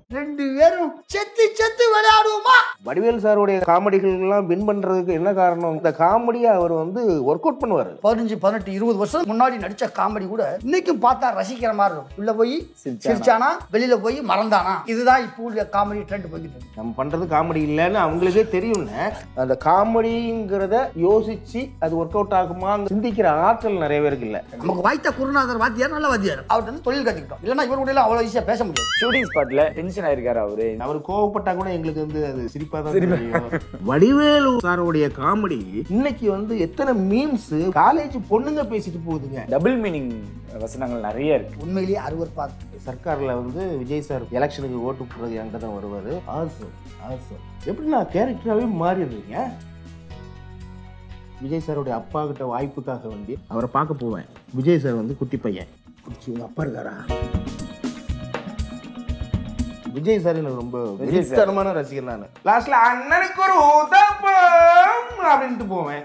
ரெண்டு பேரும் செத்து செத்து விளையாடுவோமா வடிவேல் சாருடைய காமெடிகள் எல்லாம் வின் பண்றதுக்கு என்ன காரணம் இந்த காமெடியை அவர் வந்து ஒர்க் அவுட் பண்ணுவார் பதினஞ்சு பதினெட்டு இருபது வருஷம் முன்னாடி நடிச்ச காமெடி கூட இன்னைக்கும் பார்த்தா ரசிக்கிற மாதிரி இருக்கும் உள்ள போய் சிரிச்சானா வெளியில போய் மறந்தானா இதுதான் இப்போ உள்ள காமெடி ட்ரெண்ட் போய்கிட்டு இருக்கு நம்ம பண்றது காமெடி இல்லைன்னு அவங்களுக்கே தெரியும்னு அந்த காமெடிங்கிறத யோசிச்சு அது ஒர்க் அவுட் ஆகுமா சிந்திக்கிற ஆற்றல் நிறைய பேருக்கு இல்லை நமக்கு வாய்த்த குருநாதர் வாத்தியார் நல்ல வாத்தியார் அவர்கிட்ட வந்து தொழில் கற்றுக்கிட்டோம் இல்லைன்னா இவர் கூட அவ்வளோ ஈஸியாக பேச முடியாது ஷூட்டிங் ஸ்பாட்ல டென்ஷன் ஆயிருக்காரு அவரு அவர் கோவப்பட்டா கூட எங்களுக்கு வந்து அது சிரிப்பா தான் தெரியும் வடிவேலு சாருடைய காமெடி இன்னைக்கு வந்து எத்தனை மீம்ஸ் காலேஜ் பொண்ணுங்க பேசிட்டு போகுதுங்க டபுள் மீனிங் வசனங்கள் நிறைய இருக்கு உண்மையிலேயே அருவருப்பாக சர்க்கார்ல வந்து விஜய் சார் எலெக்ஷனுக்கு ஓட்டு போடுறது என்கிட்ட தான் வருவாரு ஆசம் ஆசம் எப்படி நான் கேரக்டராகவே மாறிடுறீங்க விஜய் சாருடைய அப்பா கிட்ட வாய்ப்புக்காக வேண்டி அவரை பார்க்க போவேன் விஜய் சார் வந்து குட்டி பையன் குடிச்சு உங்க அப்பா இருக்காரா விஜய் சார் எனக்கு ரொம்ப விஜய் sir. விசித்திரமான ரசிகர் நான் லாஸ்ட்ல அண்ணனுக்கு ஒரு உதப்பம் அப்படின்ட்டு போவேன்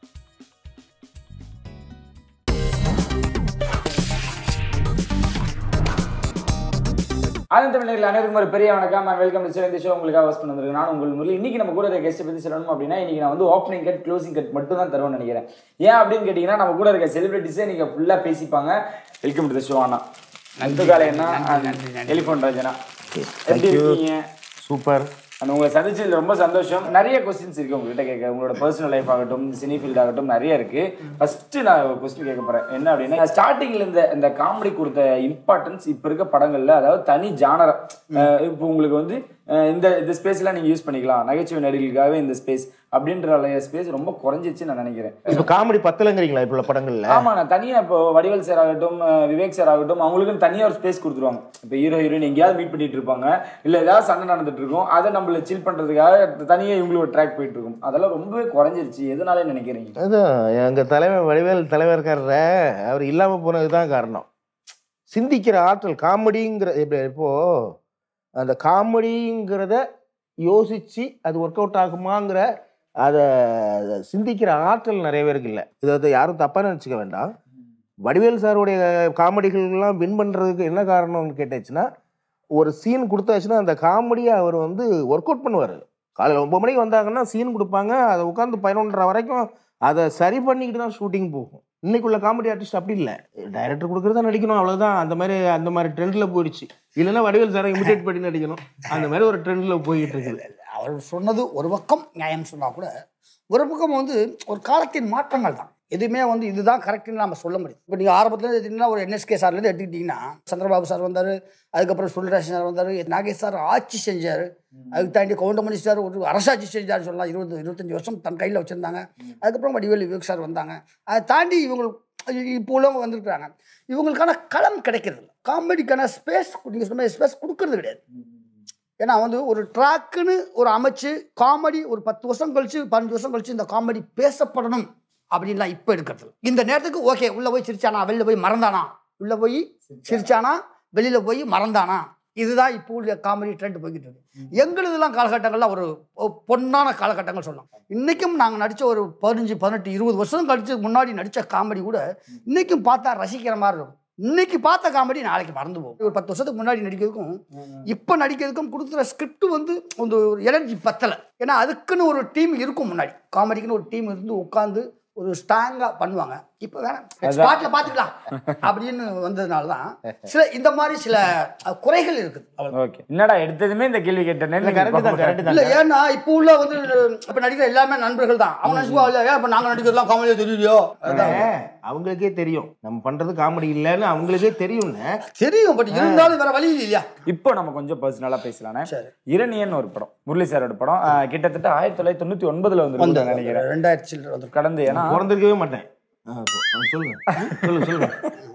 ஆனந்த தமிழர்கள் அனைவருக்கும் ஒரு பெரிய வணக்கம் நான் வெல்கம் டு சிவந்தி ஷோ உங்களுக்காக ஹோஸ்ட் பண்ணிருக்கேன் நான் உங்கள் முறையில் இன்னைக்கு நம்ம கூட இருக்க கெஸ்ட் பத்தி சொல்லணும் அப்படின்னா இன்னைக்கு நான் வந்து ஓப்பனிங் கட் க்ளோசிங் கட் மட்டும் தான் தருவேன்னு நினைக்கிறேன் ஏன் அப்படின்னு கேட்டீங்கன்னா நம்ம கூட இருக்க செலிபிரிட்டிஸே நீங்க ஃபுல்லா பேசிப்பாங்க வெல்கம் டு த ஷோ அண்ணா நந்து காலையண்ணா எலிஃபோன் ராஜனா எப்படி இருக்கீங்க சூப்பர் அந்த உங்களை சந்திச்சதுல ரொம்ப சந்தோஷம் நிறைய கொஸ்டின்ஸ் இருக்கு உங்ககிட்ட கேட்க உங்களோட பர்சனல் லைஃப் ஆகட்டும் சினி ஃபீல்ட் ஆகட்டும் நிறைய இருக்கு ஃபர்ஸ்ட் நான் ஒரு கொஸ்டின் கேட்க போறேன் என்ன அப்படின்னா ஸ்டார்டிங்ல இந்த இந்த காமெடி கொடுத்த இம்பார்ட்டன்ஸ் இப்ப இருக்க படங்கள்ல அதாவது தனி ஜானரம் இப்போ உங்களுக்கு வந்து அஹ், இந்த இந்த ஸ்பேஸ்லாம் நீங்க யூஸ் பண்ணிக்கலாம் நகைச்சுவை நடிகளுக்காகவே இந்த ஸ்பேஸ் அப்படின்ற ஸ்பேஸ் ரொம்ப குறைஞ்சிச்சு நான் நினைக்கிறேன் இப்ப காமெடி பத்தலங்கிறீங்களா இப்போ உள்ள படங்கள்ல ஆமா நான் தனியா இப்போ வடிவேல் சார் ஆகட்டும் அஹ் விவேக் சார் ஆகட்டும் அவங்களுக்குன்னு தனியா ஒரு ஸ்பேஸ் கொடுத்துருவாங்க இப்போ ஹீரோ ஹீரோயின் எங்கேயாவது மீட் பண்ணிட்டு இருப்பாங்க இல்ல ஏதாவது சண்டை நடந்துட்டு இருக்கும் அதை நம்மள சில் பண்றதுக்காக தனியா இவங்களோட ட்ராக் போயிட்டு இருக்கும் அதெல்லாம் ரொம்பவே குறைஞ்சிருச்சு எதனால நினைக்கிறீங்க அதான் எங்க தலைவர் வடிவேல் தலைவர் இருக்கார்ற அவர் இல்லாம போனது தான் காரணம் சிந்திக்கிற ஆற்றல் காமெடிங்கிற இப்போ இப்போ அந்த காமெடிங்கிறத யோசிச்சு அது ஒர்க் அவுட் ஆகுமாங்கிற அதை சிந்திக்கிற ஆற்றல் நிறைய பேருக்கு இல்லை இதை வந்து யாரும் தப்பா நினச்சிக்க வேண்டாம் வடிவேல் சாருடைய காமெடிகள்லாம் வின் பண்ணுறதுக்கு என்ன காரணம்னு கேட்டுச்சுன்னா ஒரு சீன் கொடுத்தாச்சுன்னா அந்த காமெடியை அவர் வந்து ஒர்க் அவுட் பண்ணுவார் காலையில் ஒம்பது மணிக்கு வந்தாங்கன்னா சீன் கொடுப்பாங்க அதை உட்காந்து பதினொன்றரை வரைக்கும் அதை சரி பண்ணிக்கிட்டு தான் ஷூட்டிங் போகும் இன்னைக்குள்ள காமெடி ஆர்டிஸ்ட் அப்படி இல்லை டைரக்டர் கொடுக்குறதா நடிக்கணும் அவ்வளோதான் அந்த மாதிரி அந்த மாதிரி ட்ரெண்டில் போயிடுச்சு இல்லைன்னா வடிவேல் சாரை இமிடேட் பண்ணி நடிக்கணும் அந்த மாதிரி ஒரு ட்ரெண்டில் போய்கிட்டு இருக்குது அவர் சொன்னது ஒரு பக்கம் நியாயம் சொன்னா கூட ஒரு பக்கம் வந்து ஒரு காலத்தின் மாற்றங்கள் தான் எதுவுமே வந்து இதுதான் கரெக்ட்னு நம்ம சொல்ல முடியும் இப்போ நீங்கள் ஆரம்பத்தில் எடுத்தீங்கன்னா ஒரு என்எஸ்கே சார்லேருந்து எடுத்துக்கிட்டிங்கன்னா சந்திரபாபு சார் வந்தார் அதுக்கப்புறம் சுல்ராஜன் சார் வந்தார் நாகேஷ் சார் ஆட்சி செஞ்சார் அதுக்கு தாண்டி கவுண்டமணி சார் ஒரு அரசாட்சி செஞ்சார் சொல்லலாம் இருபது இருபத்தஞ்சி வருஷம் தன் கையில் வச்சுருந்தாங்க அதுக்கப்புறம் வடிவேலு விவேக் சார் வந்தாங்க அதை தாண்டி இவங்க இப்போ உள்ளவங்க வந்திருக்கிறாங்க இவங்களுக்கான களம் கிடைக்கிறது இல்லை காமெடிக்கான ஸ்பேஸ் நீங்கள் சொன்ன ஸ்பேஸ் கொடுக்கறது கிடையாது ஏன்னா வந்து ஒரு ட்ராக்குன்னு ஒரு அமைச்சு காமெடி ஒரு பத்து வருஷம் கழிச்சு பதினஞ்சு வருஷம் கழிச்சு இந்த காமெடி பேசப்படணும் அப்படின்லாம் இப்போ எடுக்கிறது இந்த நேரத்துக்கு ஓகே உள்ளே போய் சிரிச்சானா வெளியில் போய் மறந்தானா உள்ளே போய் சிரிச்சானா வெளியில் போய் மறந்தானா இதுதான் இப்போ உள்ள காமெடி ட்ரெண்ட் போய்கிட்டு இருக்கு எங்களுதெல்லாம் காலகட்டங்கள்லாம் ஒரு ஒரு பொன்னான காலகட்டங்கள் சொல்லலாம் இன்றைக்கும் நாங்கள் நடித்த ஒரு பதினஞ்சு பதினெட்டு இருபது வருஷம் கழிச்சு முன்னாடி நடித்த காமெடி கூட இன்றைக்கும் பார்த்தா ரசிக்கிற மாதிரி இருக்கும் இன்னைக்கு பார்த்த காமெடி நாளைக்கு மறந்து போகும் ஒரு பத்து வருஷத்துக்கு முன்னாடி நடிக்கிறதுக்கும் இப்போ நடிக்கிறதுக்கும் கொடுக்குற ஸ்கிரிப்ட் வந்து அந்த ஒரு எனர்ஜி பத்தலை ஏன்னா அதுக்குன்னு ஒரு டீம் இருக்கும் முன்னாடி காமெடிக்குன்னு ஒரு டீம் இருந்து உட்காந்து ஒரு ஸ்ட்ராங்காக பண்ணுவாங்க இப்போ வேணாம் ஸ்பாட்டில் பார்த்துக்கலாம் அப்படின்னு வந்ததுனால தான் சில இந்த மாதிரி சில அஹ், குறைகள் இருக்குது ஓகே என்னடா எடுத்ததுமே இந்த கேள்வி கேட்டேன்னு கரெக்டு தான் கரெக்டு இல்ல தான் ஏன்னா இப்போ உள்ள வந்து இப்ப நடிக்கிற எல்லாமே நண்பர்கள் தான் அவங்க நினைச்சுக்கோ இல்ல ஏன் இப்ப நாங்க நடிக்கிறதுலாம் காமெடியா தெரியலையோ அதுதான். அவங்களுக்கே தெரியும் நம்ம பண்றது காமெடி இல்லைன்னு அவங்களுக்கே தெரியும்னு தெரியும் பட் இருந்தாலும் வேற வழி இல்லையா இப்போ நம்ம கொஞ்சம் பர்சனலா பேசலானே சரி. இரணியன் ஒரு படம் முரளி சாரோட படம் அஹ், கிட்டத்தட்ட ஆயிரத்தி தொள்ளாயிரத்தி தொண்ணூத்தி ஒன்பதுல வந்து வந்து நினைக்கிறேன் ரெண்டாயிரத்தி சில்லற வந்து கடந்து ஏன்னா பிறந்திருக்கவே மாட்டேன் ஆ, ஆ, சொல்லுங்க சொல்லுங்க சொல்லுங்க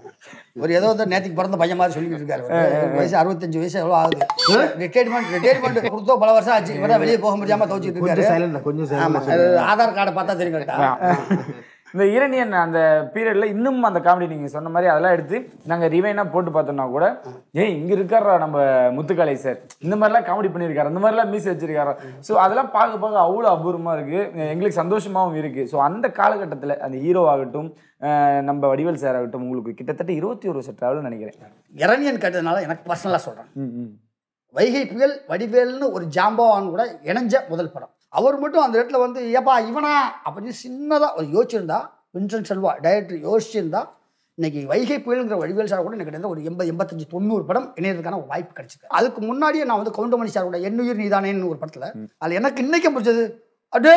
ஒரு ஏதோ வந்து நேற்றுக்கு பிறந்த பையன் மாதிரி சொல்லிட்டு இருக்காரு அவரு. வயசு அறுபத்தஞ்சு வயசு எவ்வளோ ஆகுது ரிட்டையர்மெண்ட் ரிட்டையர்மெண்ட் கொடுத்தோ பல வருஷம் ஆச்சு இவர வெளியே போக முடியாம தவச்சிட்டு கொஞ்சம் இருக்காரு சைலண்ட் கொஞ்சம் ஆமா சைலண்ட் அது ஆதார் கார்டை பார்த்தா தெரியும் கரெக்டா இந்த இரணியன் அந்த பீரியட்ல இன்னும் அந்த காமெடி நீங்க சொன்ன மாதிரி அதெல்லாம் எடுத்து நாங்க ரிவைனா போட்டு பார்த்தோம்னா கூட ஏய் இங்க இருக்காரா நம்ம முத்துக்காலை சார் இந்த மாதிரிலாம் காமெடி பண்ணியிருக்காரு அந்த மாதிரிலாம் மீஸ் வச்சிருக்காரு ஸோ அதெல்லாம் பார்க்க பார்க்க அவ்வளோ அபூர்வமா இருக்கு எங்களுக்கு சந்தோஷமாவும் இருக்கு ஸோ அந்த காலகட்டத்தில் அந்த ஹீரோ ஆகட்டும் அஹ் நம்ம வடிவேல் சார் ஆகட்டும் உங்களுக்கு கிட்டத்தட்ட இருபத்தி ஒரு வருஷம் ட்ராவல் நினைக்கிறேன் இரணியன் கேட்டதுனால எனக்கு பர்சனலாக சொல்கிறேன் ம், ம். வைகை புயல் வடிவேல்னு ஒரு ஜாம்பவான் கூட இணைஞ்ச முதல் படம் அவர் மட்டும் அந்த இடத்துல வந்து ஏப்பா இவனா அப்படின்னு சின்னதாக ஒரு யோசிச்சிருந்தா வின்சென்ட் செல்வா டைரக்டர் யோசிச்சிருந்தா இன்னைக்கு வைகை புயலுங்கிற வடிவேல் சார் கூட எனக்கு கிட்டத்தட்ட ஒரு எண்பது எண்பத்தஞ்சு தொண்ணூறு படம் இணையறதுக்கான ஒரு வாய்ப்பு கிடைச்சிருக்கு அதுக்கு முன்னாடியே நான் வந்து கவுண்டமணி சாரோட எண்ணுயிர் நீதானேன்னு ஒரு படத்தில் அதில் எனக்கு இன்னைக்கு பிடிச்சது அடே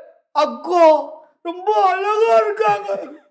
அக்கோ ரொம்ப அழகா இருக்காங்க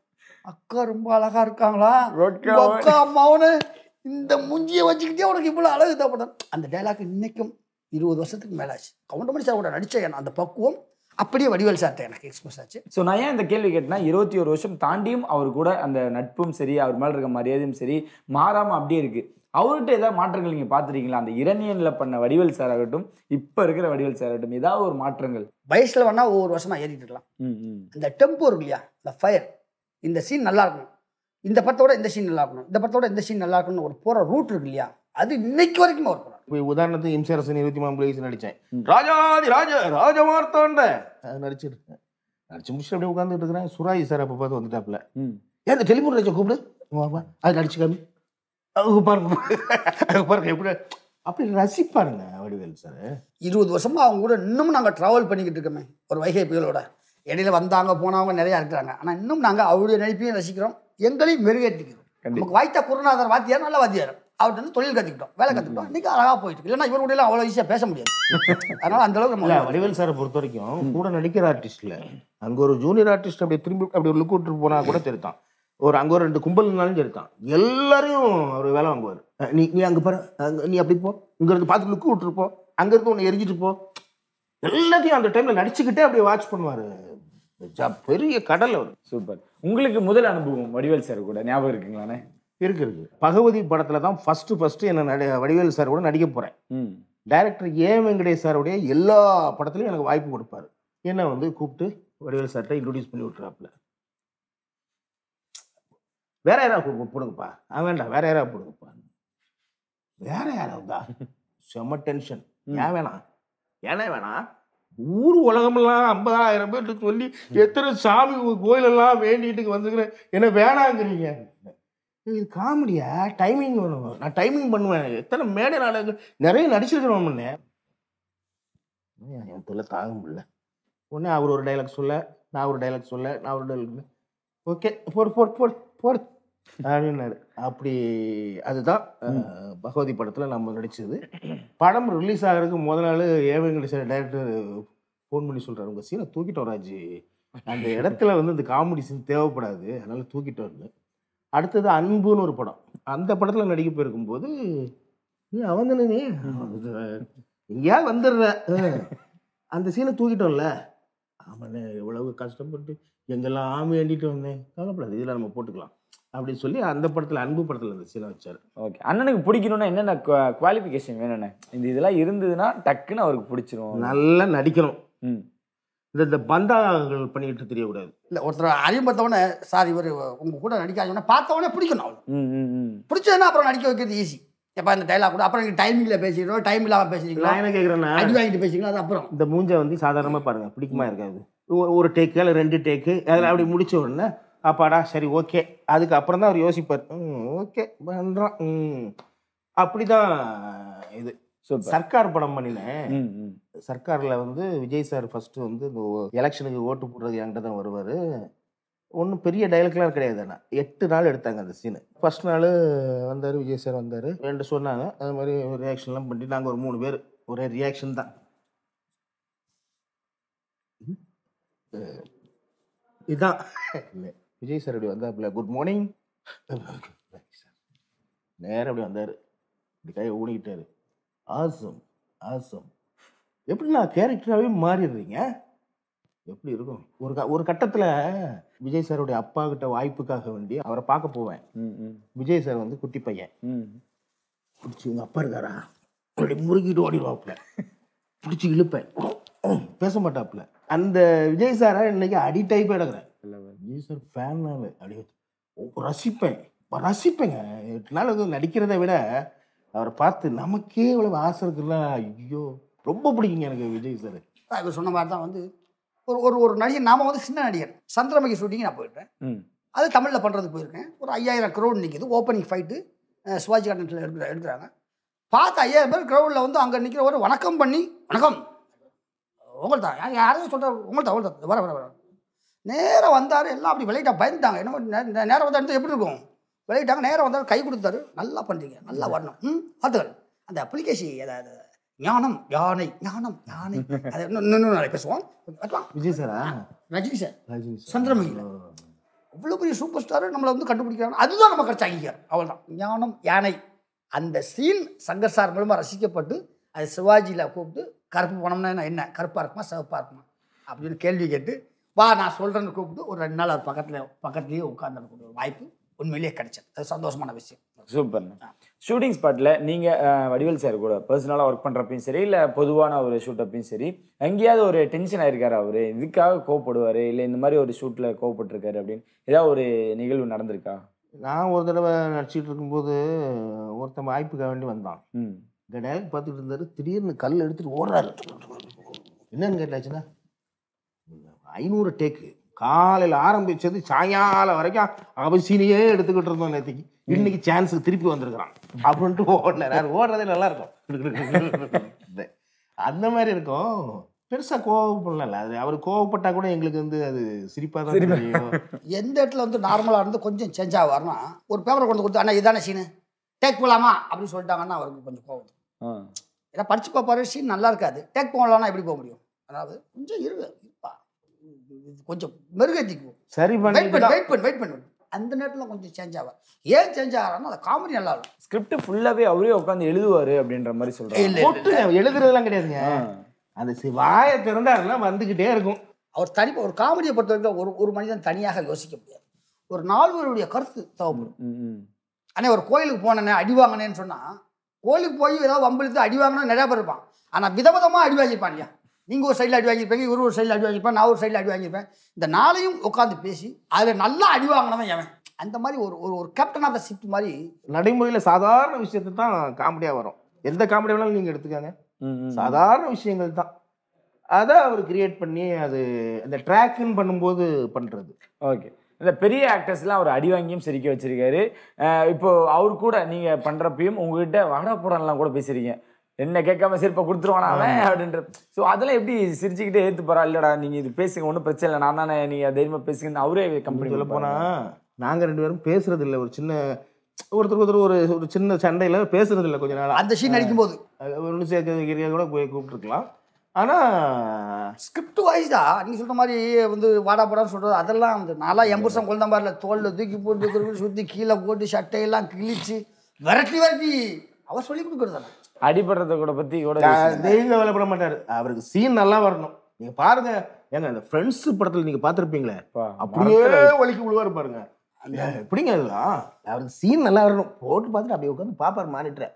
அக்கா ரொம்ப அழகா இருக்காங்களா ரொக்கா. உங்க அக்கா அம்மாவனு இந்த முஞ்சியை வச்சுக்கிட்டே உனக்கு இவ்வளோ அழகு தேவைப்படும் அந்த டைலாக் இன்னைக்கும் இருபது வருஷத்துக்கு மேலாச்சு கவுண்டமணி சார் கூட நடிச்ச என் அந்த பக்குவம் அப்படியே வடிவேல் சார்ட்ட எனக்கு எக்ஸ்பிரஸ் ஆச்சு ஸோ நான் ஏன் இந்த கேள்வி கேட்டேன்னா இருபத்தி ஒரு வருஷம் தாண்டியும் அவர் கூட அந்த நட்பும் சரி அவர் மேல இருக்க மரியாதையும் சரி மாறாம அப்படியே இருக்கு அவர்கிட்ட ஏதாவது மாற்றங்கள் நீங்க பார்த்துருக்கீங்களா அந்த இரணியன்ல பண்ண வடிவேல் சார் ஆகட்டும் இப்ப இருக்கிற வடிவேல் சார் ஆகட்டும் ஏதாவது ஒரு மாற்றங்கள் வயசுல வேணா ஒவ்வொரு வருஷமா ஏறிட்டு இருக்கலாம் ம், ம். இந்த டெம்போ இருக்கு இல்லையா இந்த ஃபயர் இந்த சீன் நல்லா இருக்கணும் இந்த படத்தோட இந்த சீன் நல்லா இருக்கணும் இந்த படத்தோட இந்த சீன் நல்லா இருக்கணும்னு ஒரு போற ரூட் இருக்கு இல்லையா அது இன்னைக்கு வரைக்கும் ஒரு படம் இப்போ உதாரணத்துக்கு இம்சரசன் இருபத்தி மூணு வயசு நடித்தேன் ம். ராஜாதி ராஜ ராஜமார்த்தாண்ட அது நடிச்சிருக்கேன் நடிச்சு முடிச்சுட்டு அப்படியே உட்காந்துட்டு இருக்கிறேன் சுராஜி சார் அப்போ பார்த்து வந்துட்டாப்புல ம். ஏன் இந்த டெலிஃபோன் ராஜா கூப்பிடு வா, வா. அது நடிச்சு காமி அவங்க பாருங்க அவங்க பாருங்க எப்படி அப்படி ரசிப்பாருங்க வடிவேல் சார் இருபது வருஷமா அவங்க கூட இன்னும் நாங்கள் ட்ராவல் பண்ணிக்கிட்டு இருக்கோமே ஒரு வைகை புயலோட இடையில வந்தாங்க போனவங்க நிறையா இருக்கிறாங்க ஆனால் இன்னும் நாங்கள் அவருடைய நடிப்பையும் ரசிக்கிறோம் எங்களையும் மெருகேற்றிக்கிறோம் கண்டிப்பா. நமக்கு வாய்த்த குருநாதர் வாத்தியார் நல்ல வாத்தியார் அவர்கிட்ட வந்து தொழில் கற்றுக்கிட்டோம் வேலை கற்றுக்கிட்டோம் இன்னைக்கு அழகாக போயிட்டு இருக்கு இல்லைன்னா இவர் கூட எல்லாம் அவ்வளோ ஈஸியாக பேச முடியாது அதனால அந்த அளவுக்கு இல்ல நம்ம வடிவேல் சாரை பொறுத்த வரைக்கும் கூட நடிக்கிற ஆர்டிஸ்ட் இல்ல அங்க ஒரு ஜூனியர் ஆர்டிஸ்ட் அப்படியே திரும்பி அப்படி ஒரு லுக் விட்டு போனா கூட தெரித்தான் ஒரு அங்க ஒரு ரெண்டு கும்பல் இருந்தாலும் சரிதான் எல்லாரையும் அவர் வேலை வாங்குவார் அஹ் நீ நீ அங்க பாரு அங்க நீ அப்படி போ இங்க இருந்து பார்த்து லுக்கு விட்டுரு போ அங்க இருந்து உன்னை எரிஞ்சிட்டு போ எல்லாத்தையும் அந்த டைம்ல நடிச்சுக்கிட்டே அப்படியே வாட்ச் பண்ணுவாரு ஜா- பெரிய கடல் அவர் சூப்பர் உங்களுக்கு முதல் அனுபவம் வடிவேல் சார் கூட ஞாபகம் இருக்குங்களாண்ணே இருக்கு இருக்கு பகவதி படத்துல தான் ஃபர்ஸ்ட் ஃபர்ஸ்ட் என்ன நடி வடிவேல் சார் கூட நடிக்க போறேன் ம் டைரக்டர் ஏ வெங்கடேஷ் சாருடைய எல்லா படத்துலையும் எனக்கு வாய்ப்பு கொடுப்பாரு என்ன வந்து கூப்பிட்டு வடிவேல் சார்கிட்ட இன்ட்ரோடியூஸ் பண்ணி விட்டுறாப்புல வேற யாராவது கு- போடுங்கப்பா ஆ வேண்டாம் வேற யாராவது போடுங்கப்பா வேற யாராவதா செம்ம டென்ஷன் ஏன் வேணாம் ஏனே வேணாம் ஊர் உலகமெல்லாம் ஐம்பதாயிரம் பேர்ட்டு சொல்லி எத்தனை சாமி கோயிலெல்லாம் வேண்டிட்டு வந்துக்கிறேன் என்ன வேணாங்கிறீங்க இது காமெடியா டைமிங் வேணும் நான் டைமிங் பண்ணுவேன் எத்தனை மேடை நாடகங்கள் நிறைய நடிச்சிருக்கிறோம் முன்னே என் தொல்லை தாங்க முடியல உடனே அவர் ஒரு டைலாக் சொல்ல நான் ஒரு டைலாக் சொல்ல நான் ஒரு டைலாக் ஓகே போடு போடு போடு போடு அப்படின்னாரு அப்படி அதுதான் அஹ், பகவதி படத்தில் நம்ம நடிச்சது படம் ரிலீஸ் ஆகிறதுக்கு முத நாள் ஏவங்கடேசர் டைரக்டர் ஃபோன் பண்ணி சொல்கிறாரு உங்கள் சீனை தூக்கிட்டோம் ராஜி அந்த இடத்துல வந்து இந்த காமெடி சீன் தேவைப்படாது அதனால தூக்கிட்டோம்னு அடுத்தது அன்புன்னு ஒரு படம் அந்த படத்தில் நடிக்க போயிருக்கும்போது நீ அவன் தானே நீ எங்கேயாவது வந்துடுற அஹ். அந்த சீனை தூக்கிட்டோம்ல ஆமாண்ணே எவ்வளவு கஷ்டப்பட்டு எங்கெல்லாம் வேண்டிட்டு வந்தேன் கவலைப்படாது இதில் நம்ம போட்டுக்கலாம் அப்படின்னு சொல்லி அந்த படத்தில் அன்பு படத்தில் அந்த சீனை வச்சார் ஓகே அண்ணனுக்கு பிடிக்கணும்னா என்னென்ன குவாலிஃபிகேஷன் வேணும்ண்ணே இந்த இதெல்லாம் இருந்ததுன்னா டக்குன்னு அவருக்கு பிடிச்சிரும் நல்லா நடிக்கணும் ம் இந்த இந்த பந்தாங்கள் பண்ணிக்கிட்டு தெரியக்கூடாது இல்லை ஒருத்தர் அறிமுகத்தவொடனே சார் இவர் உங்கள் கூட நடிக்காதவொடனே பார்த்தவொடனே பிடிக்கணும் அவளுக்கு ம் ம் ம் பிடிச்சதுன்னா அப்புறம் நடிக்க வைக்கிறது ஈஸி எப்போ இந்த டைலாக் கூட அப்புறம் நீங்கள் டைமிங்கில் பேசிக்கிறோம் டைம் இல்லாமல் பேசுறீங்களா நான் என்ன கேட்குறேன்னா அடி வாங்கிட்டு பேசுறீங்களா அது அப்புறம் இந்த மூஞ்சை வந்து சாதாரணமாக பாருங்க பிடிக்குமா இருக்காது ஒரு- ஒரு டேக்கு இல்லை ரெண்டு டேக்கு அதில் அப்படி முடிச்ச உடனே அப்பாடா சரி ஓகே அதுக்கு அப்புறம் தான் அவர் யோசிப்பார் ம் ஓகே பண்ணுறான் ம் அப்படிதான் இது சூப்பர் சர்க்கார் படம் பண்ணினேன் ம் ம் சர்க்காரில் வந்து விஜய் சார் ஃபஸ்ட்டு வந்து இந்த எலெக்ஷனுக்கு ஓட்டு போடுறது என்கிட்ட தான் வருவார் ஒன்றும் பெரிய டைலாக்லாம் கிடையாது ஆனால் எட்டு நாள் எடுத்தாங்க அந்த சீனு ஃபர்ஸ்ட் நாள் வந்தார் விஜய் சார் வந்தார் ரெண்டு சொன்னாங்க அது மாதிரி ரியாக்ஷன்லாம் பண்ணி நாங்கள் ஒரு மூணு பேர் ஒரே ரியாக்ஷன் தான் ம். அஹ், இதுதான் இல்லை விஜய் சார் அப்படி வந்தாப்புல குட் மார்னிங் நேரம் அப்படி வந்தார் இப்படி கையை ஊனிக்கிட்டாரு ஆசம் ஆசம் எப்படி நான் கேரக்டராகவே மாறிடுறீங்க எப்படி இருக்கும் ஒரு க ஒரு கட்டத்தில் விஜய் சாருடைய அப்பா கிட்ட வாய்ப்புக்காக வேண்டி அவரை பார்க்க போவேன் ம் ம் விஜய் சார் வந்து குட்டி பையன் ம் பிடிச்சி உங்கள் அப்பா இருக்காரா அப்படி முறுக்கிட்டு ஓடிடுவாப்புல பிடிச்சி இழுப்பேன் பேச மாட்டாப்புல அந்த விஜய் சாரை இன்னைக்கு அடி டைப் எடுக்கிறேன் விஜய் சார் ஃபேன் நான் அப்படி வச்சு ரசிப்பேன் ரசிப்பேங்க எட்டு நாள் வந்து நடிக்கிறதை விட அவரை பார்த்து நமக்கே இவ்வளவு ஆசை இருக்குல்ல ஐயோ ரொம்ப பிடிக்குங்க எனக்கு விஜய் சார் இவர் சொன்ன மாதிரி தான் வந்து ஒரு ஒரு ஒரு நடிகர் நாம வந்து சின்ன நடிகர் சந்திரமுகி ஷூட்டிங் நான் போயிட்டேன் ம் அது தமிழில் பண்ணுறதுக்கு போயிருக்கேன் ஒரு ஐயாயிரம் க்ரோட் நிற்கிது ஓப்பனிங் ஃபைட்டு சிவாஜி கட்டணத்தில் எடுக்கிற எடுக்கிறாங்க பார்த்து ஐயாயிரம் பேர் கிரௌண்டில் வந்து அங்கே நிற்கிறவர் வணக்கம் பண்ணி வணக்கம் உங்கள்தான் யார் யாரையும் சொல்கிறார் உங்கள்தான் உங்கள்தான் வர வர வர நேராக வந்தார் எல்லாம் அப்படி விளையிட்டா பயந்துட்டாங்க என்ன நே- நே- நேரா வந்தா எடுத்து எப்படி இருக்கும் விளையிட்டாங்க நேராக வந்தார் கை கொடுத்தாரு நல்லா பண்ணுறீங்க நல்லா வரணும் ம் பார்த்துக்கள் அந்த அப்ளிகேஷன் அதாவது ஞானம் யானை ஞானம் யானை அதை இன்னும் இன்னும் நாளைக்கு பேசுவோம் வரலாம் விஜய் சாரா ரஜினி சார் ரஜினி சார். சந்திரமுகியில் அவ்வளோ பெரிய சூப்பர் ஸ்டார் நம்மளை வந்து கண்டுபிடிக்கிறாங்க அதுதான் நம்ம கிடைச்ச அங்கீகாரம் அவ்வளோதான் ஞானம் யானை அந்த சீன் சங்கர் சார் மூலமாக ரசிக்கப்பட்டு அது சிவாஜியில் கூப்பிட்டு கருப்பு பணம்னா என்ன என்ன கருப்பாக இருக்குமா சிவப்பாக இருக்குமா அப்படின்னு கேள்வி கேட்டு வா நான் சொல்கிறேன்னு கூப்பிட்டு ஒரு ரெண்டு நாள் அவர் பக்கத்தில் பக்கத்துலேயே உட்காந்து ஒரு வாய்ப்பு உண்மையிலேயே கிடைச்சது அது சந்தோஷமான விஷயம் சூப்பர் ஷூட்டிங் ஸ்பாட்ல நீங்க அஹ், வடிவேல் சார் கூட பர்சனலாக ஒர்க் பண்றப்பையும் சரி இல்ல பொதுவான ஒரு ஷூட் அப்பையும் சரி எங்கேயாவது ஒரு டென்ஷன் ஆயிருக்காரு அவரு இதுக்காக கோவப்படுவாரு இல்ல இந்த மாதிரி ஒரு ஷூட்ல கோவப்பட்டிருக்காரு அப்படின்னு ஏதாவது ஒரு நிகழ்வு நடந்திருக்கா நான் ஒரு தடவை நடிச்சிட்டு இருக்கும்போது ஒருத்தன் வாய்ப்புக்காக வேண்டி வந்தான் ம் இந்த டைரக்ட் பார்த்துட்டு இருந்தாரு திடீர்னு கல் எடுத்துட்டு ஓடுறாரு என்னன்னு கேட்டாச்சுன்னா ஐநூறு டேக்கு காலையில் ஆரம்பிச்சது சாயங்காலம் வரைக்கும் அவசியிலேயே எடுத்துக்கிட்டு இருந்தோம் நேற்றுக்கு இன்னைக்கு சான்ஸுக்கு திருப்பி வந்திருக்கிறான் அப்படின்ட்டு ஓடினார் ஓடுறதே நல்லா இருக்கும் அந்த மாதிரி இருக்கும் பெருசாக கோவப்படல அது அவர் கோவப்பட்டா கூட எங்களுக்கு வந்து அது சிரிப்பாக தான் தெரியும் எந்த இடத்துல வந்து நார்மலாக இருந்து கொஞ்சம் சேஞ்ச் ஆவார்னா ஒரு பேப்பரை கொண்டு கொடுத்து அண்ணா இதானே சீனு டேக் போகலாமா அப்படின்னு சொல்லிட்டாங்கன்னா அவருக்கு கொஞ்சம் கோவம் வரும். ஆ. ஏன்னா படிச்சு பார்ப்பாரு சீன் நல்லா இருக்காது டேக் போகலாம்னா எப்படி போக முடியும் அதாவது கொஞ்சம் இரு இருப்பா இது கொஞ்சம் மெருகேற்றிக்குவோம் சரி வெயிட் பண்ணிட்டு பண்ணு தான் வெயிட் பண்ணு வெயிட் பண்ணு அந்த நேரத்தில் கொஞ்சம் சேஞ்ச் ஆவார் ஏன் சேஞ்ச் ஆகிறான்னா அந்த காமெடி நல்லா இருக்கும் ஸ்கிரிப்ட் ஃபுல்லாவே அவரே உட்காந்து எழுதுவாரு அப்படின்ற மாதிரி சொல்றாங்க இல்ல, போட்டு எழுதுறதெல்லாம் கிடையாதுங்க ஆ. அந்த சி- வாயை திறந்தா அதெல்லாம் வந்துகிட்டே இருக்கும் அவர் தனி ஒரு காமெடியை பொறுத்த வரைக்கும் ஒரு ஒரு மனிதன் தனியாக யோசிக்க முடியாது ஒரு நால்வருடைய கருத்து தேவைப்படும் ம், ம். அண்ணே ஒரு கோயிலுக்கு போனேனே அடி வாங்கினேன்னு சொன்னால் கோயிலுக்கு போய் ஏதாவது வம்பிழுத்து அடி வாங்கினா நிறையா பேர் இருப்பான் ஆனால் விதவிதமாக அடி வாங்கியிருப்பான் இல்லையா நீங்கள் ஒரு சைடில் அடி வாங்கியிருப்பீங்க இவர் ஒரு சைடில் அடி வாங்கியிருப்பேன் நான் ஒரு சைடில் அடி வாங்கியிருப்பேன் இந்த நாளையும் உட்காந்து பேசி அதில் நல்லா அடி வாங்கினவன் எவன் அந்த மாதிரி ஒரு ஒரு ஒரு கேப்டன் ஆஃப் த ஷிஃப்ட் மாதிரி நடைமுறையில சாதாரண விஷயத்தை தான் காமெடியா வரும் எந்த காமெடி வேணாலும் நீங்க எடுத்துக்கங்க ம், ம். சாதாரண விஷயங்கள் தான் அதை அவர் கிரியேட் பண்ணி அது அந்த ட்ராக்குன்னு பண்ணும்போது பண்றது ஓகே இந்த பெரிய ஆக்டர்ஸ்லாம் அவர் அடி வாங்கியும் சிரிக்க வச்சிருக்காரு அஹ் இப்போ அவர் கூட நீங்க பண்றப்பையும் உங்ககிட்ட வாடா போடான்லாம் கூட பேசுறீங்க என்ன கேட்காம சிரிப்பை கொடுத்துருவானா அவன் அப்படின்ற ஸோ அதெல்லாம் எப்படி சிரிச்சுக்கிட்டே ஏத்து போறா இல்லடா நீங்க இது பேசுங்க ஒன்றும் பிரச்சனை இல்லை நான் தானே நீங்க தைரியமா பேசுங்கன்னு அவரே கம்பெனி சொல்ல போனா நாங்க ரெண்டு பேரும் பேசுறது இல்ல ஒரு சின்ன ஒருத்தர் ஒருத்தர் ஒரு ஒரு சின்ன சண்டையில பேசுறது இல்ல கொஞ்ச நாள் அந்த சீன் அடிக்கும்போது ஒன்று சேர்க்க வைக்கிறத கூட போய் கூப்பிட்டுருக்கலாம் ஆனா ஸ்கிரிப்ட் வைஸ் தான் நீங்கள் சொல்கிற மாதிரி வந்து வாடா போடான்னு சொல்கிறது அதெல்லாம் வந்து நான்லாம் என் புருஷன் குழந்த மாதிரில தோளில் தூக்கி போட்டு திருப்பி சுற்றி கீழே போட்டு சட்டையெல்லாம் கிழிச்சு விரட்டி விரட்டி அவர் சொல்லி கொடுக்குறது அடிபடுறத கூட பத்தி கூட தெய்வம் கவலைப்பட மாட்டாரு அவருக்கு சீன் நல்லா வரணும் நீங்க பாருங்க ஏங்க அந்த ஃப்ரெண்ட்ஸ் படத்துல நீங்க பார்த்திருப்பீங்களே அப்பா, அப்படியே வலிக்கு விழுவாரு பாருங்க எப்படிங்க இதெல்லாம் அவருக்கு சீன் நல்லா வரணும் போட்டு பார்த்துட்டு அப்படியே உட்காந்து பாப்பாரு மானிட்டர்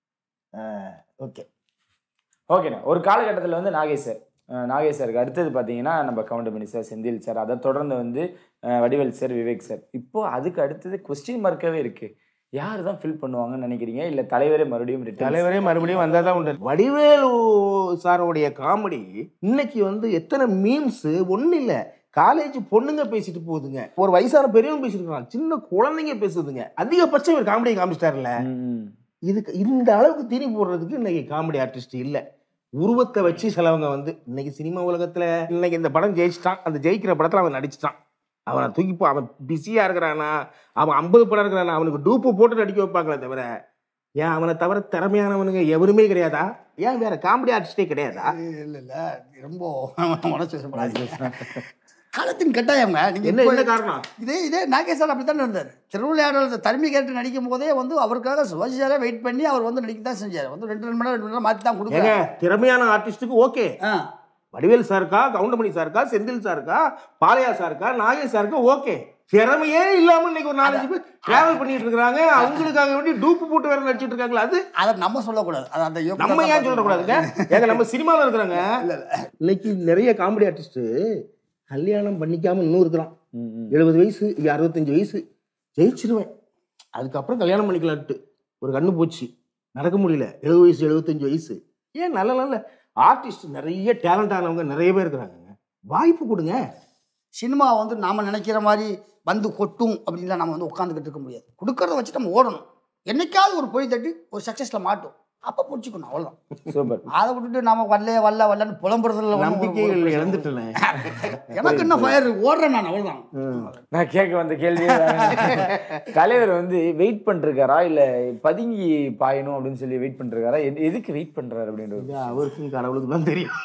ஓகே ஓகேண்ணா ஒரு காலகட்டத்தில் வந்து நாகேஷ் சார் அஹ் நாகேஷ் சாருக்கு அடுத்தது பார்த்தீங்கன்னா நம்ம கவுண்டமணி சார் செந்தில் சார் அதை தொடர்ந்து வந்து அஹ் வடிவேல் சார் விவேக் சார் இப்போ அதுக்கு அடுத்தது கொஸ்டின் மார்க்காகவே இருக்கு யார் தான் ஃபில் பண்ணுவாங்கன்னு நினைக்கிறீங்க இல்லை தலைவரே மறுபடியும் returns? தலைவரே மறுபடியும் வந்தால் தான் உண்டு வடிவேலு சாரோடைய காமெடி இன்னைக்கு வந்து எத்தனை மீம்ஸ் ஒன்றும் இல்லை காலேஜ் பொண்ணுங்க பேசிட்டு போகுதுங்க ஒரு வயசான பெரியவங்க பேசிட்டு இருக்காங்க சின்ன குழந்தைங்க பேசுதுங்க அதிகபட்சம் ஒரு காமெடி காமிச்சிட்டாருல்ல ம், ம். இதுக்கு இந்த அளவுக்கு தீனி போடுறதுக்கு இன்னைக்கு காமெடி ஆர்டிஸ்ட் இல்லை உருவத்தை வச்சு சிலவங்க வந்து இன்னைக்கு சினிமா உலகத்துல இன்னைக்கு இந்த படம் ஜெயிச்சிட்டான் அந்த ஜெயிக்கிற படத்துல அவன் நடிச்சிட்டான் அவனை தூக்கி போ அவன் பிஸியா இருக்கிறானா அவன் ஐம்பது படம் இருக்கிறானா அவனுக்கு டூப்பு போட்டு நடிக்க வைப்பாங்களே தவிர ஏன் அவனை தவிர திறமையானவனுங்க எவருமே கிடையாதா ஏன் வேற காமெடி ஆர்டிஸ்டே கிடையாதா இல்லை இல்லை ரொம்ப மனசு விரும்பலாது காலத்தின் கட்டாயங்க நீங்க என்ன இப்போ- என்ன காரணம் இதே இதே நாகேஷ் சார் அப்படி தானே இருந்தார் திருவிளையாடல் தனிமை கேட்டு நடிக்கும் போதே வந்து அவருக்காக சிவாஜி சாரே வெயிட் பண்ணி அவர் வந்து நடிக்க தான் செஞ்சார் வந்து ரெண்டு ரெண்டு மணி நேரம் ரெண்டு மணி நேரம் மாற்றி தான் ஏங்க கொடுக்குறாங்க திறமையான ஆர்டிஸ்ட்டுக்கு ஓகே ஆ வடிவேல் சாருக்கா கவுண்டமணி சாருக்கா செந்தில் சாருக்கா பாலையா சாருக்கா நாகேஷ் சாருக்கா ஓகே திறமையே இல்லாம இன்னைக்கு ஒரு நாலஞ்சு பேர் டிராவல் பண்ணிட்டு இருக்காங்க அவங்களுக்காக வேண்டி டூப்பு போட்டு வேற நடிச்சிட்டு இருக்காங்களா அது அதை நம்ம சொல்லக்கூடாது அது அந்த இயக்குனர் நம்ம தான் ஏன் சொல்லக்கூடாதுங்க ஏங்க நம்ம சினிமாவில் இருக்கிறாங்க இன்னைக்கு நிறைய காமெடி ஆர்டிஸ்ட் கல்யாணம் பண்ணிக்காம இன்னும் இருக்கிறான் ம், ம். எழுபது வயசு இங்க அறுபத்தஞ்சு வயசு ஜெயிச்சிருவேன் அதுக்கப்புறம் கல்யாணம் பண்ணிக்கலான்ட்டு ஒரு கண்ணு போச்சு நடக்க முடியல எழுபது வயசு எழுபத்தஞ்சு வயசு ஏன் நல்ல நல்ல ஆர்டிஸ்ட் நிறைய டேலண்ட் ஆனவங்க நிறைய பேர் இருக்கிறாங்க வாய்ப்பு கொடுங்க சினிமா வந்து நாம நினைக்கிற மாதிரி வந்து கொட்டும் அப்படின்லாம் நம்ம வந்து உட்காந்துக்கிட்டு இருக்க முடியாது கொடுக்கறத வச்சு நம்ம ஓடணும் என்னைக்காவது ஒரு பொய் தட்டி ஒரு சக்ஸஸில் மாட்டும் அப்போ பிடிச்சிக்கணும் அவ்வளோதான் சூப்பர் அதை விட்டுட்டு நாம வரல வரல வரலன்னு புலம்புறதுல ஒண்ணும் ஒரு- நம்பிக்கைகள் இழந்துட்டேன் எனக்கு என்ன ஃபயர் ஓடுறேன் நான் அவ்வளோதான் நான் கேட்க வந்த கேள்வி தலைவர் வந்து வெயிட் பண்ணிருக்காரா இல்ல பதுங்கி பாயணும் அப்படின்னு சொல்லி வெயிட் பண்ணிருக்காரா எது- எதுக்கு வெயிட் பண்றாரு அப்படின்றது இது அவருக்கும் கடவுளுக்கு தான் தெரியும்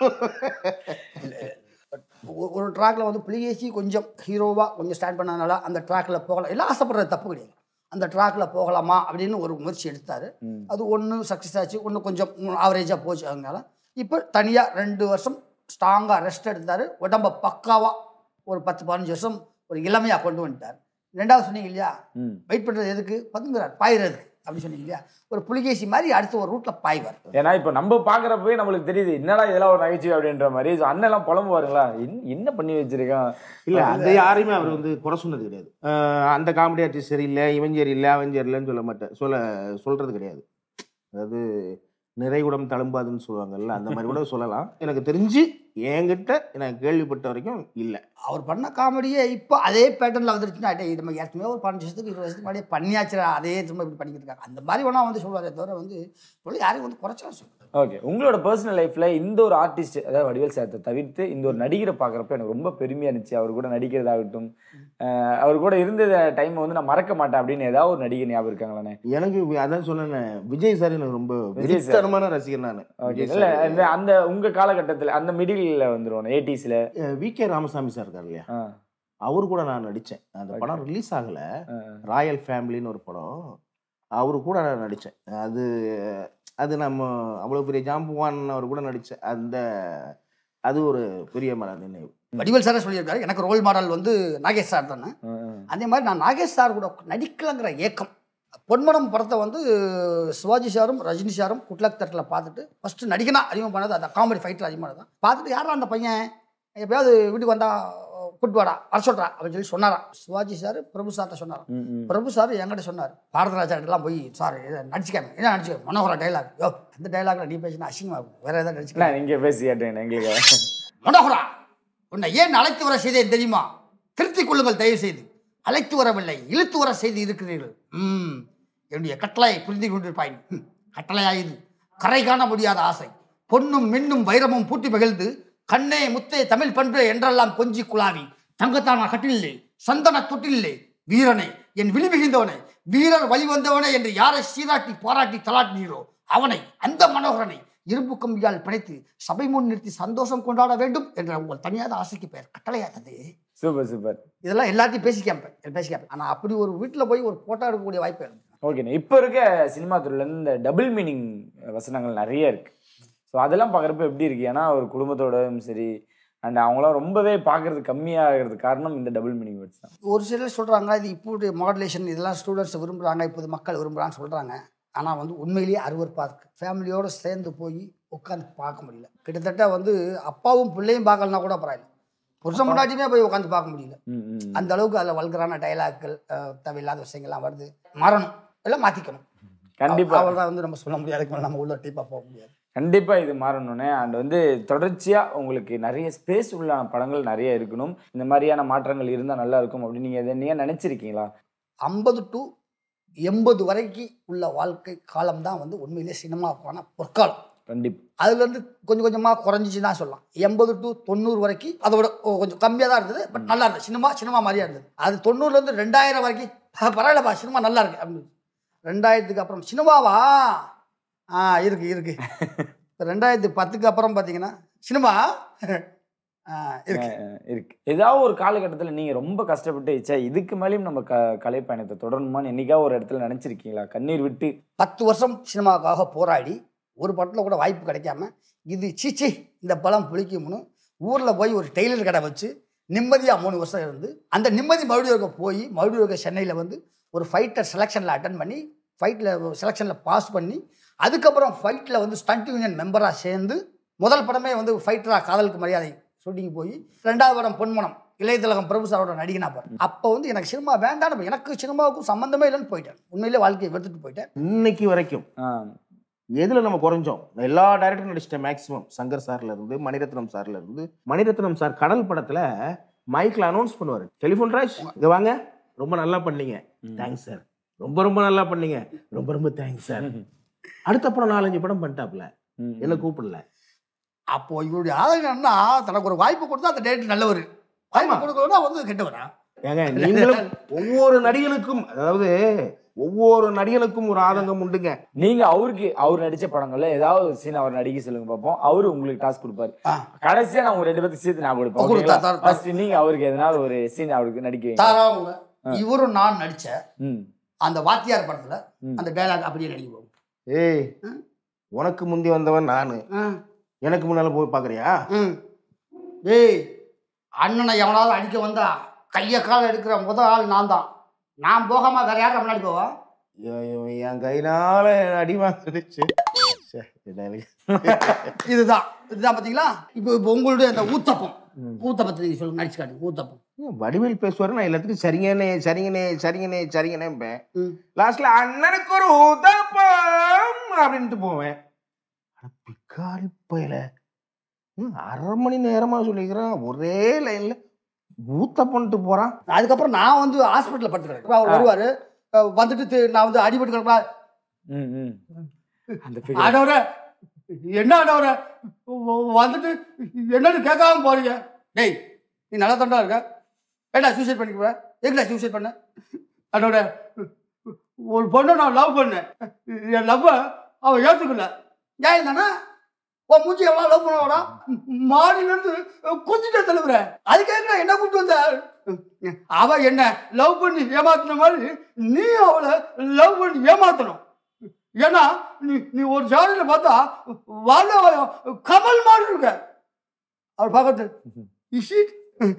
ஒ- ஒரு ட்ராக்ல வந்து புலிகேசி கொஞ்சம் ஹீரோவா கொஞ்சம் ஸ்டாண்ட் பண்ணதுனால அந்த ட்ராக்ல போகலாம் எல்லாம் ஆசைப்படுறது தப்பு கிடையாது அந்த ட்ராக்ல போகலாமா அப்படின்னு ஒரு முயற்சி எடுத்தாரு ம். அது ஒன்று சக்ஸஸ் ஆச்சு ஒன்று கொஞ்சம் ஆவரேஜாக போச்சு அதனால இப்போ தனியாக ரெண்டு வருஷம் ஸ்ட்ராங்காக ரெஸ்ட் எடுத்தாரு உடம்ப பக்காவா ஒரு பத்து பதினஞ்சு வருஷம் ஒரு இளமையாக கொண்டு வந்துட்டார் ரெண்டாவது சொன்னீங்க இல்லையா ம். வெயிட் பண்ணுறது எதுக்கு பதுங்குறார் பாயிறதுக்கு அப்படி சொன்னீங்க இல்லையா ஒரு புலிகேசி மாதிரி அடுத்து ஒரு ரூட்ல பாய்வார் ஏன்னா இப்ப நம்ம பாக்குறப்பவே நம்மளுக்கு தெரியுது என்னடா இதெல்லாம் ஒரு நகைச்சுவை அப்படின்ற மாதிரி So, அண்ணன் எல்லாம் புலம்புவாருங்களா என்ன- என்ன பண்ணி வச்சிருக்கான் இல்ல அது யாரையுமே அவர் வந்து குறை சொன்னது கிடையாது அஹ் அந்த காமெடி ஆர்டிஸ்ட் சரியில்லை இவன் சரியில்லை அவன் சரியில்லைன்னு சொல்ல மாட்டேன் சொல்ல சொல்றது கிடையாது அதாவது நிறைகுடம் தழும்பாதுன்னு சொல்லுவாங்கல்ல அந்த மாதிரி கூட சொல்லலாம் எனக்கு தெரிஞ்சு என்கிட்ட எனக்கு கேள்விப்பட்ட வரைக்கும் இல்லை அவர் பண்ண காமெடியே இப்போ அதே பேட்டர்னில் வந்துருச்சுன்னா டேய் நம்ம ஏற்கனவே ஒரு பன்னெண்டு வருஷத்துக்கு இருபது வருஷத்துக்கு முன்னாடியே பண்ணியாச்சுடா அதே திரும்ப இப்படி பண்ணிக்கிட்டு இருக்காங்க அந்த மாதிரி வேணா வந்து சொல்லுவாரே தவிர வந்து சொல்லி யாரையும் வந்து குறைச்சா சொல்லுவாங்க ஓகே உங்களோட பர்சனல் லைஃப்ல இந்த ஒரு ஆர்டிஸ்ட் அதாவது வடிவேல் சாரத்தை தவிர்த்து இந்த ஒரு நடிகரை பார்க்குறப்ப எனக்கு ரொம்ப பெருமையா இருந்துச்சு அவர் கூட நடிக்கிறதாகட்டும் அஹ் அவர் கூட இருந்த டைம் வந்து நான் மறக்க மாட்டேன் அப்படின்னு ஏதாவது ஒரு நடிகை ஞாபகம் இருக்காங்களாண்ணே எனக்கு வி- அதான் சொன்னேன் விஜய் சார் எனக்கு ரொம்ப விஜய் sir. விரித்தனமான ரசிகர் நான் ஓகே இல்ல இந்த அந்த உங்க காலகட்டத்துல அந்த மிடில் வந்துருவோம் எயிட்டிஸ்ல வி கே ராமசாமி சார் இருக்கார் இல்லையா அவர் கூட நான் நடித்தேன் அந்த Okay. படம் ரிலீஸ் ஆகலை ராயல் ஃபேமிலின்னு ஒரு படம் அவரு கூட நான் நடித்தேன் அது அது நம்ம அவ்வளோ பெரிய ஜாம்புவான் அவர் கூட நடித்தேன் அந்த அது ஒரு பெரிய மன நினைவு வடிவேல் சாரே சொல்லியிருக்காரு எனக்கு ரோல் மாடல் வந்து நாகேஷ் சார் தானே அதே மாதிரி நான் நாகேஷ் சார் கூட நடிக்கலங்கிற ஏக்கம் பொன்மனம் படத்தை வந்து சிவாஜி சாரும் ரஜினி சாரும் குட்லக் தட்டில் பார்த்துட்டு ஃபஸ்ட்டு நடிக்கணும் அதிகமாக பண்ணது அந்த காமெடி ஃபைட்டர் அதிகமாக தான் பார்த்துட்டு யாரா அந்த பையன் எப்பயாவது வீட்டுக்கு வந்தா கூட்டு வாடா வர சொல்கிறா அப்படின்னு சொல்லி சொன்னாராம் சிவாஜி சார் பிரபு சார்கிட்ட சொன்னாராம் பிரபு சார் என்கிட்ட சொன்னார் பாரதராஜாட்டெல்லாம் போய் சார் இதை நடிச்சுக்காம என்ன நடிச்சு மனோகர டைலாக் யோ அந்த டைலாக்ல நீ பேசினா அசிங்கமாக இருக்கும் வேற ஏதாவது நடிச்சுக்கலாம் நீங்க பேசி கேட்டேன் எங்களுக்கு மனோகரா உன்னை ஏன் அழைத்து வர செய்தேன் தெரியுமா திருத்திக் கொள்ளுங்கள் தயவு செய்து அழைத்து வரவில்லை இழுத்து வர செய்து இருக்கிறீர்கள் ம் என்னுடைய கட்டளை புரிந்து கொண்டிருப்பாய் ம், கட்டளையா இது கரை காண முடியாத ஆசை பொன்னும் மின்னும் வைரமும் பூட்டி மகிழ்ந்து கண்ணே முத்தே தமிழ் பண்பு என்றெல்லாம் கொஞ்சி குழாவி தங்கத்தான கட்டிலே சந்தன தொட்டிலே வீரனே என் விழி மிகுந்தவனே வீரர் வழி வந்தவனே என்று யாரை சீராட்டி பாராட்டி தலாட்டினீரோ அவனை அந்த மனோகரனை இரும்பு கம்பியால் பிணைத்து சபை முன் நிறுத்தி சந்தோஷம் கொண்டாட வேண்டும் என்ற உங்கள் தனியாத ஆசைக்கு பெயர் கட்டளையாதது சூப்பர் சூப்பர் இதெல்லாம் எல்லாத்தையும் பேசி கேட்பேன் பேசி கேட்பேன் ஆனால் அப்படி ஒரு வீட்டில் போய் ஒரு போட்டோ எடுக்கக்கூடிய வாய்ப்பு எனக்கு ஓகேண்ணே இப்போ இருக்க சினிமா துறையில இருந்து இந்த டபுள் மீனிங் வசனங்கள் நிறைய இருக்கு ஸோ அதெல்லாம் பார்க்குறப்ப எப்படி இருக்கு ஏன்னா ஒரு குடும்பத்தோடவும் சரி அண்ட் அவங்களாம் ரொம்பவே பார்க்கறது கம்மியாகிறதுக்கு காரணம் இந்த டபுள் மீனிங் வேர்ட்ஸ் தான் ஒரு சிலர் சொல்கிறாங்க இது இப்போடைய மாடுலேஷன் இதெல்லாம் ஸ்டூடெண்ட்ஸ் விரும்புகிறாங்க இப்போது மக்கள் விரும்புகிறான்னு சொல்கிறாங்க ஆனால் வந்து உண்மையிலேயே அருவருப்பாக இருக்கு ஃபேமிலியோடு சேர்ந்து போய் உட்காந்து பார்க்க முடியல கிட்டத்தட்ட வந்து அப்பாவும் பிள்ளையும் பார்க்கலனா கூட பரவாயில்ல புருஷன் முன்னாடியுமே போய் உட்காந்து பார்க்க முடியல ம், ம். அந்த அளவுக்கு அதில் வல்கரான டைலாக்கள் தேவையில்லாத விஷயங்கள்லாம் வருது மாறணும் எல்லாம் மாற்றிக்கணும் கண்டிப்பா அவ்வளோதான் வந்து நம்ம சொல்ல முடியாது அதுக்கு மேல நம்ம உள்ள டீப்பாக போக முடியாது கண்டிப்பா இது மாறணும்னே அண்ட் வந்து தொடர்ச்சியா உங்களுக்கு நிறைய ஸ்பேஸ் உள்ள படங்கள் நிறைய இருக்கணும் இந்த மாதிரியான மாற்றங்கள் இருந்தா நல்லா இருக்கும் அப்படின்னு நீங்க எதை நீங்க நினைச்சிருக்கீங்களா ஐம்பது டு எண்பது வரைக்கும் உள்ள வாழ்க்கை காலம் தான் வந்து உண்மையிலே சினிமாவுக்கான பொற்காலம் கண்டிப்பா அதுலேருந்து கொஞ்சம் கொஞ்சமாக குறைஞ்சிச்சு தான் சொல்லலாம் எண்பது டு தொண்ணூறு வரைக்கும் அதோட ஓ- கொஞ்சம் கம்மியாக தான் இருந்தது பட் நல்லா இருந்தது சினிமா சினிமா மாதிரியா இருந்தது அது தொண்ணூறுலேருந்து ரெண்டாயிரம் வரைக்கும் "ப- பரவாயில்லப்பா சினிமா நல்லா இருக்கு அப்படின்னு ரெண்டாயிரத்துக்கு அப்புறம் சினிமாவா ஆ இருக்கு இருக்கு இப்ப ரெண்டாயிரத்து பத்துக்கு அப்புறம் பார்த்தீங்கன்னா சினிமா ஆ, இருக்கு அஹ் இருக்கு ஏதாவது ஒரு காலகட்டத்துல நீங்க ரொம்ப கஷ்டப்பட்டு ச்சே இதுக்கு மேலேயும் நம்ம க கலை பயணத்தை தொடரணுமான்னு என்னைக்கா ஒரு இடத்துல நினைச்சிருக்கீங்களா கண்ணீர் விட்டு பத்து வருஷம் சினிமாவுக்காக போராடி ஒரு படத்தில் கூட வாய்ப்பு கிடைக்காம இது சீச்சி இந்த படம் புளிக்கும்னு ஊரில் போய் ஒரு டெய்லர் கடை வச்சு நிம்மதியாக மூணு வருஷம் இருந்து அந்த நிம்மதி மறுபடியும் போய் மறுபடியும் சென்னையில் வந்து ஒரு ஃபைட்டர் செலெக்ஷனில் அட்டன் பண்ணி ஃபைட்டில் செலெக்ஷனில் பாஸ் பண்ணி அதுக்கப்புறம் ஃபைட்டில் வந்து ஸ்டண்ட் யூனியன் மெம்பராக சேர்ந்து முதல் படமே வந்து ஃபைட்டராக காதலுக்கு மரியாதை ஷூட்டிங் போய் ரெண்டாவது படம் பொன்மனம் இளையதிலகம் பிரபு சாரோட நடிகனா போகிறேன் அப்போ வந்து எனக்கு சினிமா வேண்டாம் எனக்கு சினிமாவுக்கும் சம்மந்தமே இல்லைன்னு போயிட்டேன் உண்மையிலே வாழ்க்கையை வெறுத்துட்டு போயிட்டேன் இன்னைக்கு வரைக்கும் ஆஹ் எதுல நம்ம குறைஞ்சோம் எல்லா டைரக்டரும் நடிச்சிட்டேன் மேக்ஸிமம் சங்கர் சார்ல இருந்து மணிரத்னம் சார்ல இருந்து மணிரத்னம் சார் கடல் படத்துல மைக்ல அனௌன்ஸ் பண்ணுவாரு டெலிஃபோன் ராஜ் இங்க வாங்க ரொம்ப நல்லா பண்ணீங்க தேங்க்ஸ் சார் ரொம்ப ரொம்ப நல்லா பண்ணீங்க ரொம்ப ரொம்ப தேங்க்ஸ் சார் அடுத்த படம் நாலஞ்சு படம் பண்ணிட்டாப்ல ம். என்ன கூப்பிடல அப்போ இவருடைய ஆதங்கம்னா தனக்கு ஒரு வாய்ப்பு கொடுத்தா அந்த டேட் நல்லவர் வாய்ப்பு கொடுக்கலன்னா வந்து கெட்டவரா ஏங்க நீங்களும் ஒவ்வொரு நடிகனுக்கும் அதாவது ஒவ்வொரு நடிகனுக்கும் ஒரு ஆதங்கம் உண்டுங்க நீங்க அவருக்கு அவர் நடிச்ச படங்கள்ல ஏதாவது ஒரு சீன் அவர் நடிக்க சொல்லுங்க பார்ப்போம் அவரு உங்களுக்கு டாஸ்க் கொடுப்பாரு ஆ. கடைசியா நான் உங்க ரெண்டு பேருக்கு சேர்த்து நான் கொடுப்பேன் கொடுத்தா, ஓகேங்களா? தர- First நீங்க அவருக்கு எதனால ஒரு சீன் அவருக்கு நடிக்க வைங்க. தாராளங்க இவரும் நான் நடிச்ச ம் அந்த வாத்தியார் படத்துல ம். அந்த டைலாக் அப்படியே நடிப்போம் ஏய் ம். உனக்கு முந்தி வந்தவன் நானு எனக்கு முன்னால போய் பாக்குறியா ம் டேய் அண்ணனை எவனாவது அடிக்க வந்தா கையை கால எடுக்கிற முதல் ஆள் நான் தான் நான் போகாம வேற யாரும் முன்னாடி போவா இவன் இவன் என் கையினால அடி வாங்கிடுச்சு ச்சே, என்ன இது? இதுதான் இதுதான் பாத்தீங்களா இப்போ இப்போ உங்களுடைய அந்த ஊத்தப்பம் ஊத்தப்பத்தை நீங்க சொல்லுங்க நடிச்சு காட்டுங்க ஊத்தப்பம் ஏன் வடிவேல் பேசுவாரு நான் எல்லாத்துக்கும் சரிங்கனே சரிங்கனே சரிங்கனே சரிங்கனேம்பேன் ம். லாஸ்ட்ல அண்ணனுக்கு ஒரு உதப்பம் அப்படின்ட்டு போவேன் அட பிக்காரி பயல ம், அரை மணி நேரமா சொல்லிக்கிறான் ஒரே லைன்ல ஊத்த பண்ணிட்டு போறான் அதுக்கப்புறம் நான் வந்து ஹாஸ்பிட்டலில் படுத்துக்கிறேன் அவர் வருவாரு அஹ் வந்துட்டு தி- நான் வந்து அடிபட்டு கிடப்பா ம் ம் அந்த figure. ஆடவர என்ன ஆடவர வந்துட்டு என்னன்னு கேட்காம போறீங்க டேய் நீ நல்லா தண்டா இருக்க ஏடா சூசைட் பண்ணிக்க எங்கடா சூசைட் பண்ண அதோட ஒரு பொண்ணை நான் லவ் பண்ணேன் என் லவ்வை அவன் ஏற்றுக்கல ஏன் தானே உன் மூஞ்சி எவ்வளோ லவ் பண்ணவாடா மாடியிலேருந்து குத்திட்ட தலைவர அதுக்கேற்க என்ன கூப்பிட்டு வந்த அவ என்ன லவ் பண்ணி ஏமாத்தின மாதிரி நீ அவளை லவ் பண்ணி ஏமாத்தணும் ஏன்னா நீ நீ ஒரு ஜாதியில பார்த்தா வாழ கமல் மாதிரி இருக்க அவர் பார்க்கறது இஷிட்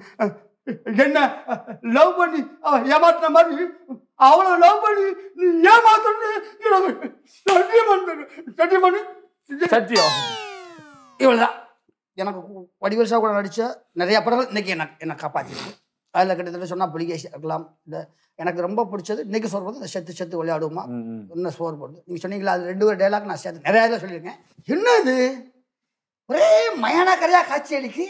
என்ன லவ் பண்ணி அவ ஏமாத்தின மாதிரி அவளை லவ் பண்ணி நீ ஏமாத்தணும் எனக்கு சத்தியம் பண்ணு சத்தியம் பண்ணு சத்தியம் இவ்வளோதான் எனக்கு கு- வடிவேல் சார் கூட நடித்த நிறைய படங்கள் இன்னைக்கு எனக்கு என்னை காப்பாற்றிருக்கு அதில் கிட்டத்தட்ட சொன்னால் புலிகேசி இருக்கலாம் இந்த எனக்கு ரொம்ப பிடிச்சது இன்னைக்கு சொல்கிறது இந்த செத்து செத்து விளையாடுமா ம், ம். இன்னும் சோறு போடுது நீங்கள் சொன்னீங்களா அது ரெண்டு ஒரு டைலாக் நான் சேர்த்து நிறைய இதில் சொல்லியிருக்கேன் என்ன இது ஒரே மயான கரையாக காட்சி அளிக்கு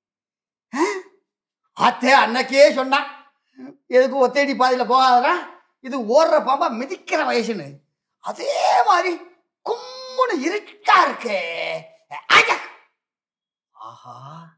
ஆ? அத்தே அன்னைக்கே சொன்னான் எதுக்கு ஒத்தேடி பாதையில் போகாதடா இது ஓடுற பாம்பா மிதிக்கிற வயசுன்னு அதே மாதிரி கும்முன்னு இருட்டா இருக்கே ஆச்சா! ஆஹா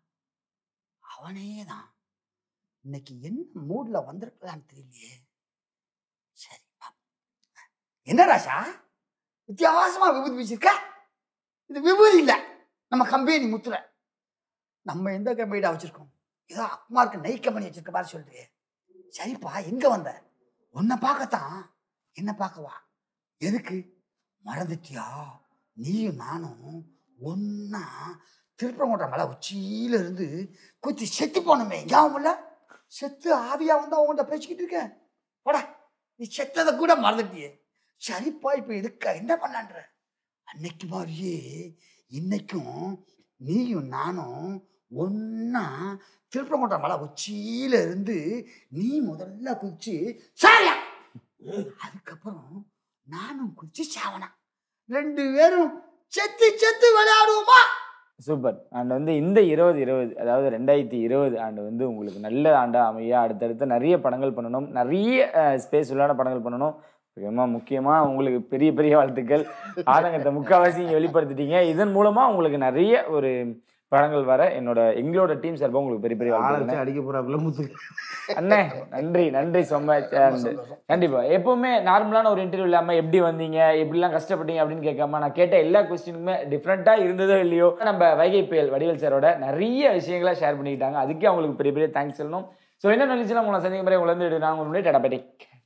அவனே தான் இன்னைக்கு என்ன மூட்ல வந்திருக்கலான்னு தெரியலையே சரி பாப்போம். என்ன ராசா வித்தியாசமா விபூதி வச்சிருக்க இது விபூதி இல்லை நம்ம கம்பெனி முத்துற நம்ம எந்த கம்பெனிடா வச்சிருக்கோம் ஏதோ அக்மார்க்கு நெய் கம்பெனி வச்சிருக்க மாதிரி சொல்றியே சரிப்பா எங்க வந்த உன்னை பார்க்கத்தான் என்ன பார்க்கவா எதுக்கு மறந்துட்டியா நீயும் நானும் ஒன்னா திருப்பரங்குன்ற மலை உச்சியில இருந்து குத்தி செத்து போனோமே ஞாபகம் இல்ல செத்து ஆவியா வந்து அவங்கள்ட்ட பேசிக்கிட்டு இருக்கேன் போடா நீ செத்ததை கூட மறந்துட்டியே சரிப்பா இப்போ எதுக்கா என்ன பண்ணான்ற அன்னைக்கு மாதிரியே இன்னைக்கும் நீயும் நானும் ஒன்னா திருப்பரங்குன்ற மலை உச்சியில இருந்து நீ முதல்ல குதிச்சு சாரியா அதுக்கப்புறம் நானும் குதிச்சு சாவனா ரெண்டு பேரும் செத்து செத்து விளையாடுவோமா சூப்பர் அண்ட் வந்து இந்த இருபது இருபது அதாவது ரெண்டாயிரத்தி இருபது ஆண்டு வந்து உங்களுக்கு நல்ல ஆண்டா அமையா அடுத்தடுத்து நிறைய படங்கள் பண்ணணும் நிறைய ஸ்பேஸ் உள்ளான படங்கள் பண்ணணும் முக்கியமாக முக்கியமாக உங்களுக்கு பெரிய பெரிய வாழ்த்துக்கள் ஆதங்கத்தை முக்கால்வாசி இங்கே வெளிப்படுத்திட்டீங்க இதன் மூலமாக உங்களுக்கு நிறைய ஒரு படங்கள் வர என்னோட எங்களோட டீம் சார்பாக உங்களுக்கு பெரிய பெரிய வாழ்த்துக்கள் ஆளை அடிக்க போறாப்புல முத்து அண்ணே நன்றி நன்றி சொம்ம கண்டிப்பா எப்பவுமே நார்மலான ஒரு இன்டர்வியூ இல்லாம எப்படி வந்தீங்க எப்படிலாம் கஷ்டப்பட்டீங்க அப்படின்னு கேட்காம நான் கேட்ட எல்லா கொஸ்டினுமே டிஃப்ரெண்டா இருந்ததோ இல்லையோ நம்ம வைகை புயல் வடிவேல் சாரோட நிறைய விஷயங்களை ஷேர் பண்ணிக்கிட்டாங்க அதுக்கே அவங்களுக்கு பெரிய பெரிய தேங்க்ஸ் சொல்லணும் ஸோ என்ன நினைச்சுலாம் உங்களை சந்திக்கும் முறை உங்களை வந்து நான் உங்களுடைய டடபடி